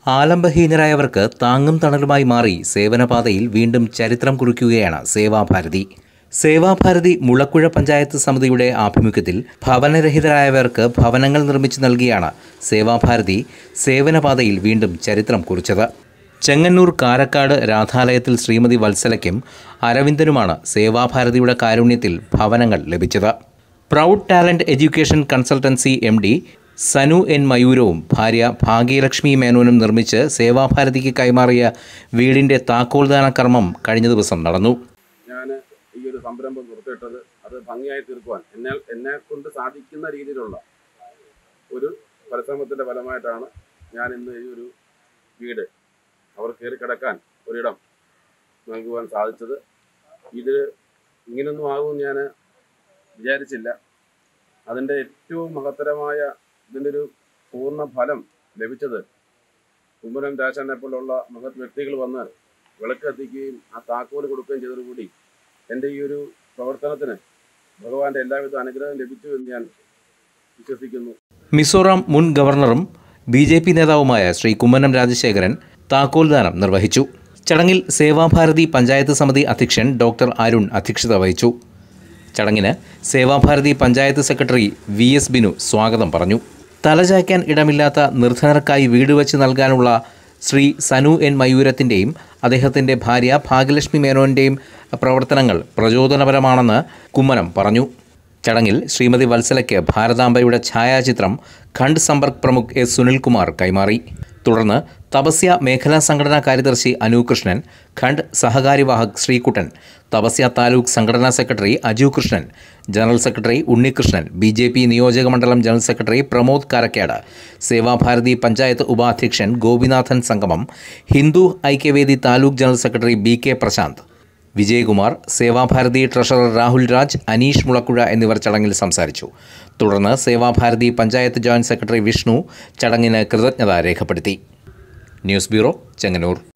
ആലംബഹീനരായവർക്ക് താങ്ങും തണലുമായി മാറി സേവനപാതയിൽ വീണ്ടും ചരിത്രം കുറിക്കുകയാണ് സേവാഭാരതി സേവാഭാരതി മുളക്കുഴ പഞ്ചായത്ത് സമിതിയുടെ ആഭിമുഖ്യത്തിൽ ഭവനരഹിതരായവർക്ക് ഭവനങ്ങൾ നിർമ്മിച്ചു നൽകിയാണ് സേവാഭാരതി സേവനപാതയിൽ വീണ്ടും ചരിത്രം കുറിച്ചത് ചെങ്ങന്നൂർ കാരക്കാട് രാധാലയത്തിൽ ശ്രീമതി വത്സലയ്ക്കും അരവിന്ദനുമാണ് സേവാഭാരതിയുടെ കാരുണ്യത്തിൽ ഭവനങ്ങൾ ലഭിച്ചത് proud talent education consultancy M D Sanu N മയൂരവും ഭാര്യ ഭാഗ്യലക്ഷ്മി മേനോനും നിർമ്മിച്ച് സേവാഭാരതിക്ക് കൈമാറിയ വീടിന്റെ താക്കോൽദാന കർമ്മം കഴിഞ്ഞ ദിവസം നടന്നു ഞാൻ ഈ ഒരു സംരംഭം പുറത്തിട്ടത് അത് ഭംഗിയായി തീർക്കുവാൻ എന്നെ എന്നെ കൊണ്ട് സാധിക്കുന്ന രീതിയിലുള്ള ഒരു പരിശ്രമത്തിന്റെ ഫലമായിട്ടാണ് ഞാൻ ഇന്ന് ഈ ഒരു വീട് അവർ കയറി കിടക്കാൻ ഒരിടം നൽകുവാൻ സാധിച്ചത് ഇത് ഇങ്ങനൊന്നും ആകുമെന്ന് ഞാൻ വിചാരിച്ചില്ല അതിൻ്റെ ഏറ്റവും മഹത്തരമായ ഇതിൻ്റെ ഒരു പൂർണ്ണ ഫലം ലഭിച്ചത് കുമ്മനം രാജനെ പോലുള്ള മഹത് വ്യക്തികൾ വന്ന് വിളക്ക് കത്തിക്കുകയും ആ താക്കോൽ കൊടുക്കുകയും ചെയ്തതോടുകൂടി എൻ്റെ ഈ ഒരു പ്രവർത്തനത്തിന് ഭഗവാന്റെ എല്ലാവിധ അനുഗ്രഹം ലഭിച്ചു എന്ന് ഞാൻ വിശ്വസിക്കുന്നു മിസോറാം മുൻ ഗവർണറും ബി ജെ പി നേതാവുമായ ശ്രീ കുമ്മനം രാജശേഖരൻ താക്കോൽദാനം നിർവഹിച്ചു ചടങ്ങിൽ സേവാഭാരതി പഞ്ചായത്ത് സമിതി അധ്യക്ഷൻ ഡോക്ടർ അരുൺ അധ്യക്ഷത വഹിച്ചു ചടങ്ങിന് Sevabharathi panchayat secretary V S Binu സ്വാഗതം പറഞ്ഞു തലചായ്ക്കാൻ ഇടമില്ലാത്ത നിർധനർക്കായി വീട് വെച്ച് നൽകാനുള്ള ശ്രീ സനു എൻ മയൂരത്തിൻ്റെയും അദ്ദേഹത്തിൻ്റെ ഭാര്യ ഭാഗ്യലക്ഷ്മി മേനോൻ്റെയും പ്രവർത്തനങ്ങൾ പ്രചോദനപരമാണെന്ന് കുമ്മനം പറഞ്ഞു ചടങ്ങിൽ ശ്രീമതി വത്സലയ്ക്ക് ഭാരതാംബയുടെ ഛായാചിത്രം ഖണ്ഡ് സമ്പർക്ക് പ്രമുഖ് എസ് സുനിൽകുമാർ കൈമാറി തുടർന്ന് തപസ്യ മേഖലാ സംഘടനാ കാര്യദർശി അനൂകൃഷ്ണൻ ഖണ്ഡ് സഹകാര്യവാഹക് ശ്രീകുട്ടൻ തപസ്യ താലൂക്ക് സംഘടനാ secretary Aju Krishnan general secretary Unnikrishnan B J P നിയോജക മണ്ഡലം ജനറൽ സെക്രട്ടറി പ്രമോദ് കാരക്കാട് സേവാഭാരതി പഞ്ചായത്ത് ഉപാധ്യക്ഷൻ ഗോപിനാഥൻ സംഗമം Hindu Aikyavedi taluk general secretary B K Prashanth Vijayakumar Sevabharathi treasurer Rahul Raj Aneesh Mulakkuzha എന്നിവർ ചടങ്ങിൽ സംസാരിച്ചു തുടർന്ന് സേവാഭാരതി പഞ്ചായത്ത് ജോയിന്റ് സെക്രട്ടറി വിഷ്ണു ചടങ്ങിന് കൃതജ്ഞത രേഖപ്പെടുത്തി ന്യൂസ് ബ്യൂറോ ചെങ്ങന്നൂർ